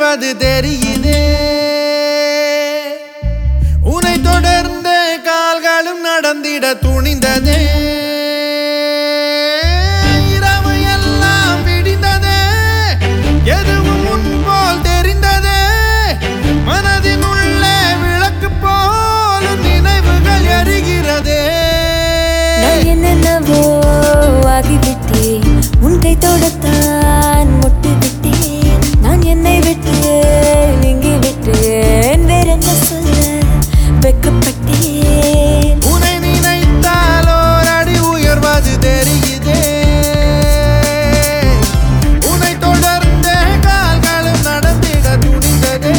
உயர்வது தெரியுதே உனை தொடர்ந்த கால்களும் நடந்திட துணிந்ததே இரவு எல்லாம் விடிந்ததே எதுவும் முன்போல் தெரிந்ததே மனதின் உள்ளே விளக்கு போலும் நினைவுகள் எரிகிறதே நான் என்னென்னவோ ஆகிவிட்டேன் உன்னை தொடத்தான் முட்டு விட்டேன் நான் என்னை விட்டு நீங்கி விட்டேன் வேற என்ன சொல்ல வெக்கப்பட்டேன் உனை நினைத்தால் ஓர் அடி உயர்வது தெரியுதே உனை தொடர்ந்த கால்களும் நடந்திட துணிந்ததே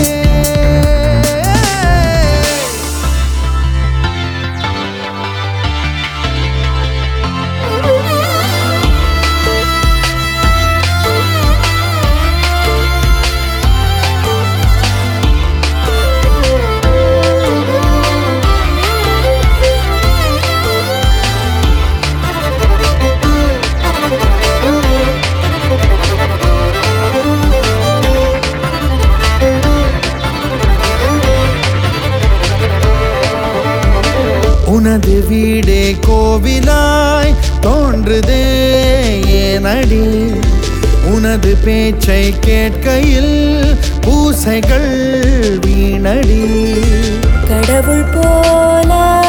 உனது வீடே கோவிலாய் தோன்றுதே ஏனடி உனது பேச்சை கேட்கையில் பூசைகள் வீணடி கடவுள் போல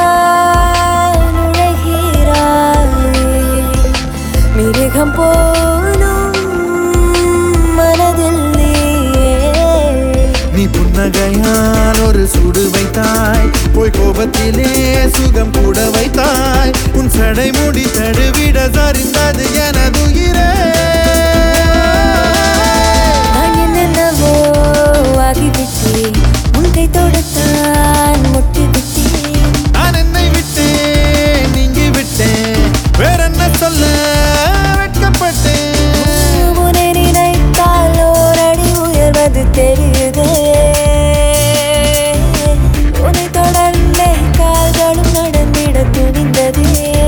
நுழைகிறாய் மிருகம் போலும் மனதில் நீயே நீ புன்னகையால் ஒரு சுடு வைத்தாய் போய் கோபத்திலே சுகம் கூட வைத்தாய் உன் சடை முடி தடுவிட சரிந்தது எனதுயிரே நான் என்னென்னவோ ஆகிவிட்டேன் உன்னை தொடத்தான் முட்டு விட்டேன் நான் என்னை விட்டேன் நீங்கி விட்டேன் வேற என்ன சொல்ல வெட்கப்பட்டேன் உன்னை நினைத்தால் ஓரடி உயர்வது தெரியுதே உன்னை தொடர்ந்தே கால்களும் நடந்திட துணிந்ததே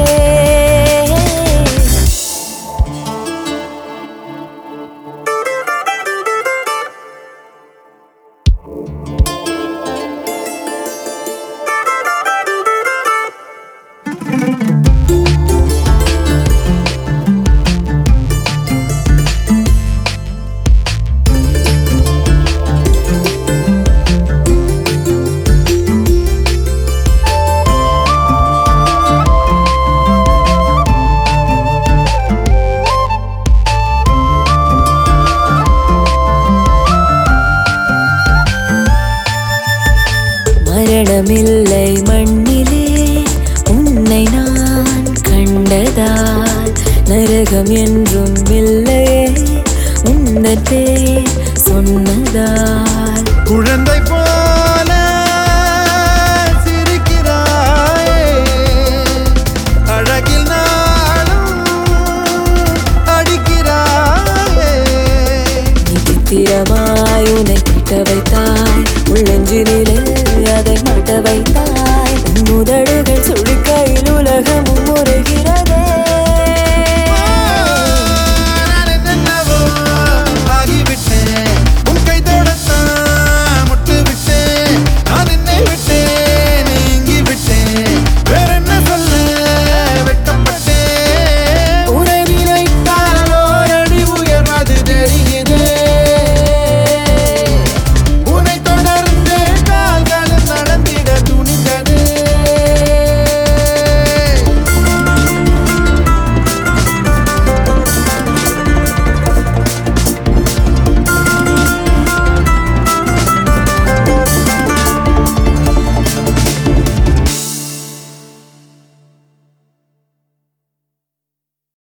மரணமில்லை மண்ணிலே உன்னை நான் கண்டதால் நரகம் என்றும் இல்லையே உந்தன் பேர் சொன்னதால் குழந்தை போல சிரிக்கிறாயே அழகில் நாளும் அடிக்கிறாயே விசித்திரமாய் உன்னை கிட்ட வைத்தாய் உள்ளெஞ்சினில்